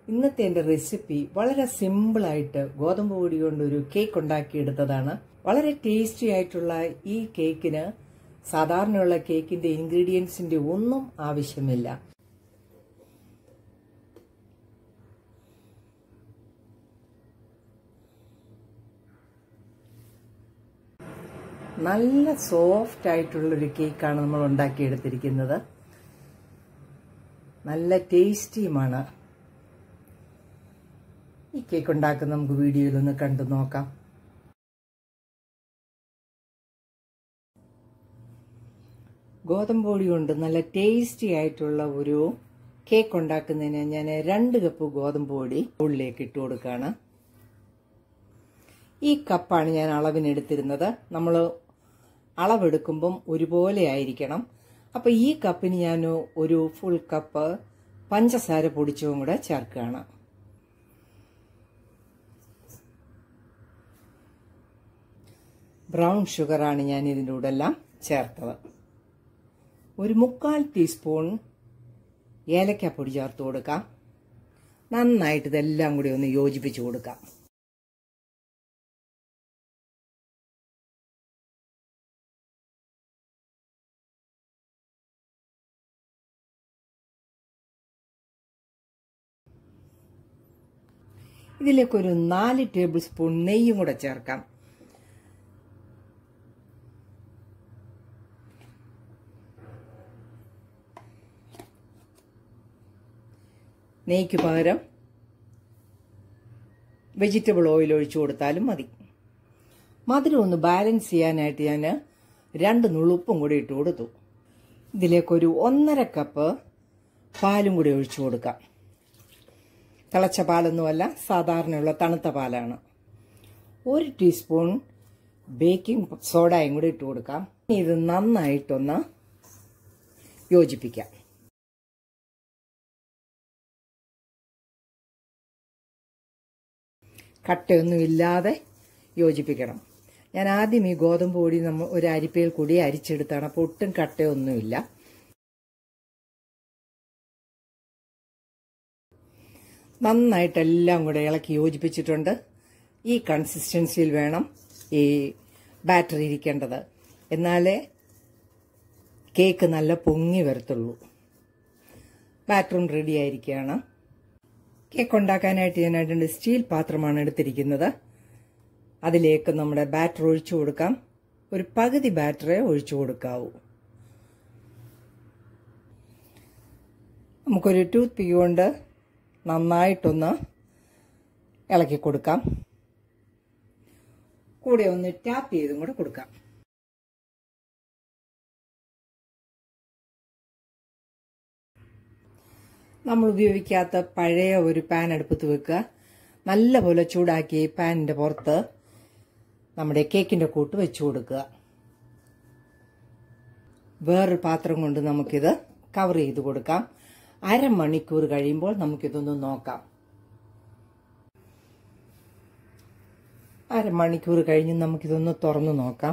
ഇന്നത്തെ എൻ്റെ റെസിപ്പി വളരെ സിമ്പിളായിട്ട് ഗോതമ്പ് പൊടി കൊണ്ട് ഒരു കേക്ക് ഉണ്ടാക്കിയെടുത്തതാണ് വളരെ ടേസ്റ്റി ആയിട്ടുള്ള ഈ കേക്കിന് സാധാരണയുള്ള കേക്കിന്റെ ഇൻഗ്രീഡിയൻസിന്റെ ഒന്നും ആവശ്യമില്ല നല്ല സോഫ്റ്റ് ആയിട്ടുള്ളൊരു കേക്കാണ് നമ്മൾ ഉണ്ടാക്കിയെടുത്തിരിക്കുന്നത് നല്ല ടേസ്റ്റിയുമാണ് ഈ കേക്ക് ഉണ്ടാക്കുന്ന നമുക്ക് വീഡിയോയിലൊന്ന് കണ്ടു നോക്കാം ഗോതമ്പ് പൊടി കൊണ്ട് നല്ല ടേസ്റ്റി ആയിട്ടുള്ള ഒരു കേക്ക് ഉണ്ടാക്കുന്നതിന് ഞാൻ രണ്ട് കപ്പ് ഗോതമ്പ് പൊടി ഉള്ളിലേക്ക് ഇട്ട് കൊടുക്കുകയാണ് ഈ കപ്പാണ് ഞാൻ അളവിനെടുത്തിരുന്നത് നമ്മൾ അളവെടുക്കുമ്പം ഒരുപോലെ ആയിരിക്കണം അപ്പം ഈ കപ്പിന് ഞാൻ ഒരു ഫുൾ കപ്പ് പഞ്ചസാര പൊടിച്ചതും കൂടെ ചേർക്കുകയാണ് ബ്രൗൺ ഷുഗറാണ് ഞാൻ ഇതിൻ്റെ കൂടെ എല്ലാം ചേർത്തത് ഒരു മുക്കാൽ ടീസ്പൂൺ ഏലക്കാപ്പൊടി ചേർത്ത് കൊടുക്കാം നന്നായിട്ട് ഇതെല്ലാം കൂടി ഒന്ന് യോജിപ്പിച്ച് കൊടുക്കാം ഇതിലേക്ക് ഒരു നാല് ടേബിൾ സ്പൂൺ നെയ്യും കൂടെ ചേർക്കാം നെയ്ക്ക് പകരം വെജിറ്റബിൾ ഓയിൽ ഒഴിച്ചു കൊടുത്താലും മതി മധുരം ഒന്ന് ബാലൻസ് ചെയ്യാനായിട്ട് ഞാൻ രണ്ട് നുളുപ്പും കൂടി ഇട്ട് കൊടുത്തു ഇതിലേക്കൊരു ഒന്നര കപ്പ് പാലും കൂടി ഒഴിച്ചു കൊടുക്കാം തിളച്ച പാലൊന്നുമല്ല സാധാരണയുള്ള തണുത്ത പാലാണ് ഒരു ടീസ്പൂൺ ബേക്കിംഗ് സോഡയും കൂടി ഇട്ട് കൊടുക്കാം ഇത് നന്നായിട്ടൊന്ന് യോജിപ്പിക്കാം കട്ടയൊന്നും ഇല്ലാതെ യോജിപ്പിക്കണം ഞാൻ ആദ്യം ഈ ഗോതമ്പ് പൊടി നമ്മൾ ഒരു അരിപ്പയിൽ കൂടി അരിച്ചെടുത്താണ് അപ്പോൾ ഒട്ടും കട്ടയൊന്നുമില്ല നന്നായിട്ടെല്ലാം കൂടെ ഇളക്കി യോജിപ്പിച്ചിട്ടുണ്ട് ഈ കൺസിസ്റ്റൻസിയിൽ വേണം ഈ ബാറ്റർ ഇരിക്കേണ്ടത് എന്നാലേ കേക്ക് നല്ല പൊങ്ങി വരത്തുള്ളൂ ബാറ്ററും റെഡി ആയിരിക്കുകയാണ് കേക്ക് ഉണ്ടാക്കാനായിട്ട് ഞാൻ രണ്ട് സ്റ്റീൽ പാത്രമാണ് എടുത്തിരിക്കുന്നത് അതിലേക്ക് നമ്മുടെ ബാറ്റർ ഒഴിച്ചു കൊടുക്കാം ഒരു പകുതി ബാറ്ററെ ഒഴിച്ചു കൊടുക്കാവൂ നമുക്കൊരു ടൂത്ത് പിക്ക് കൊണ്ട് നന്നായിട്ടൊന്ന് ഇളക്കി കൊടുക്കാം കൂടെ ഒന്ന് ടാപ്പ് ചെയ്തും കൂടെ കൊടുക്കാം നമ്മൾ ഉപയോഗിക്കാത്ത പഴയ ഒരു പാൻ അടുപ്പത്ത് വെക്കുക നല്ലപോലെ ചൂടാക്കി പാനിൻ്റെ പുറത്ത് നമ്മുടെ കേക്കിൻ്റെ കൂട്ട് വെച്ചു കൊടുക്കുക വേറൊരു പാത്രം കൊണ്ട് നമുക്കിത് കവർ ചെയ്ത് കൊടുക്കാം അരമണിക്കൂർ കഴിയുമ്പോൾ നമുക്കിതൊന്ന് നോക്കാം അരമണിക്കൂർ കഴിഞ്ഞ് നമുക്കിതൊന്ന് തുറന്നു നോക്കാം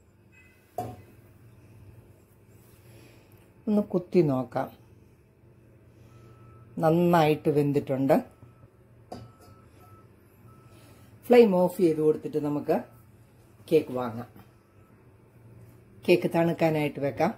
ഒന്ന് കുത്തി നോക്കാം നന്നായിട്ട് വെന്തിട്ടുണ്ട് ഫ്ലെയിം ഓഫ് ചെയ്ത് കൊടുത്തിട്ട് നമുക്ക് കേക്ക് വാങ്ങാം കേക്ക് തണുക്കാനായിട്ട് വെക്കാം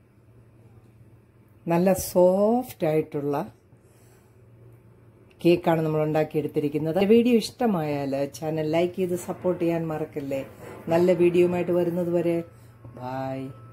നല്ല സോഫ്റ്റ് ആയിട്ടുള്ള കേക്കാണ് നമ്മൾ ഉണ്ടാക്കിയെടുത്തിരിക്കുന്നത് വീഡിയോ ഇഷ്ടമായാൽ ചാനൽ ലൈക്ക് ചെയ്ത് സപ്പോർട്ട് ചെയ്യാൻ മറക്കല്ലേ നല്ല വീഡിയോയുമായിട്ട് വരുന്നത് വരെ ബായ്